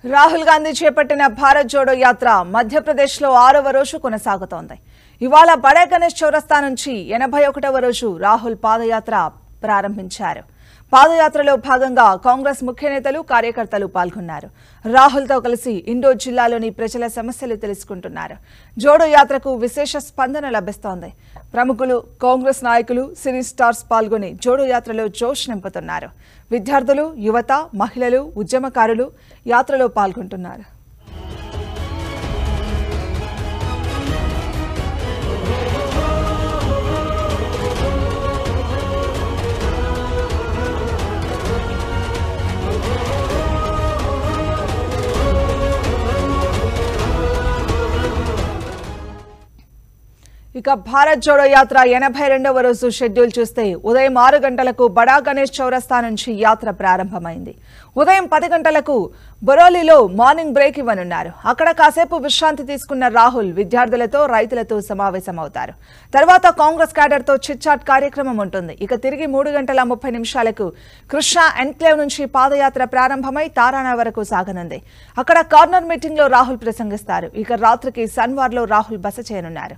రాహుల్ గాంధీ చేపట్టిన భారత్ జోడో యాత్ర మధ్యప్రదేశ్లో ఆరవ రోజు కొనసాగుతోంది ఇవాళ బడే గణేష్ చౌరస్తా నుంచి ఎనభై ఒకటవ రోజు రాహుల్ పాదయాత్ర ప్రారంభించారు పాదయాత్రలో భాగంగా కాంగ్రెస్ ముఖ్య నేతలు కార్యకర్తలు పాల్గొన్నారు రాహుల్తో కలిసి ఇండోర్ జిల్లాలోని ప్రజల సమస్యలు తెలుసుకుంటున్నారు జోడో యాత్రకు విశేష స్పందన లభిస్తోంది ప్రముఖులు కాంగ్రెస్ నాయకులు సినీ స్టార్స్ పాల్గొని జోడో యాత్రలో జోష్ నింపుతున్నారు విద్యార్థులు యువత మహిళలు ఉద్యమకారులు యాత్రలో పాల్గొంటున్నారు ఇక భారత్ జోడో యాత్ర ఎనభై రెండవ రోజు షెడ్యూల్ చూస్తే ఉదయం ఆరు గంటలకు బడా గణేష్ చౌరస్తా నుంచి యాత్ర ప్రారంభమైంది ఉదయం పది గంటలకు బొరోలిలో మార్నింగ్ బ్రేక్ ఇవ్వనున్నారు అక్కడ కాసేపు విశ్రాంతి తీసుకున్న రాహుల్ విద్యార్థులతో రైతులతో సమావేశమవుతారు తర్వాత కాంగ్రెస్ క్యాడర్తో చిట్చాట్ కార్యక్రమం ఉంటుంది ఇక తిరిగి మూడు గంటల ముప్పై నిమిషాలకు కృష్ణా ఎన్క్లేవ్ నుంచి పాదయాత్ర ప్రారంభమై తారానా వరకు సాగనుంది అక్కడ కార్నర్ మీటింగ్ లో రాహుల్ ప్రసంగిస్తారు ఇక రాత్రికి సన్వార్లో రాహుల్ బస చేయనున్నారు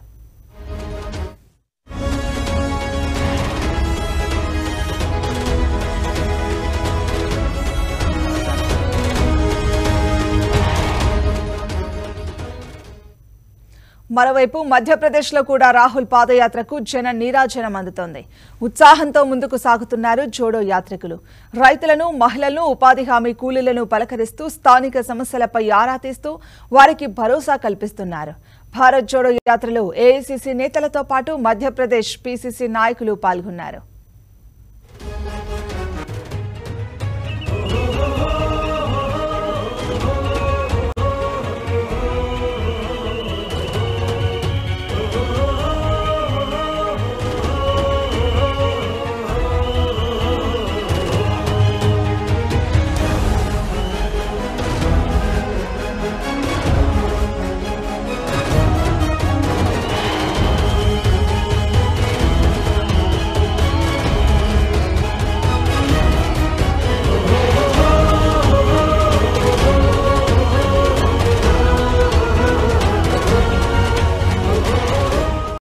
మరోవైపు మధ్యప్రదేశ్లో కూడా రాహుల్ పాదయాత్రకు జన నీరాజనం అందుతోంది ఉత్సాహంతో ముందుకు సాగుతున్నారు జోడో యాత్రికులు రైతులను మహిళలను ఉపాధి హామీ కూలీలను పలకరిస్తూ స్థానిక సమస్యలపై ఆరా తీస్తూ వారికి భరోసా కల్పిస్తున్నారు భారత్ జోడో యాత్రలో ఏఐసిసి నేతలతో పాటు మధ్యప్రదేశ్ పీసీసీ నాయకులు పాల్గొన్నారు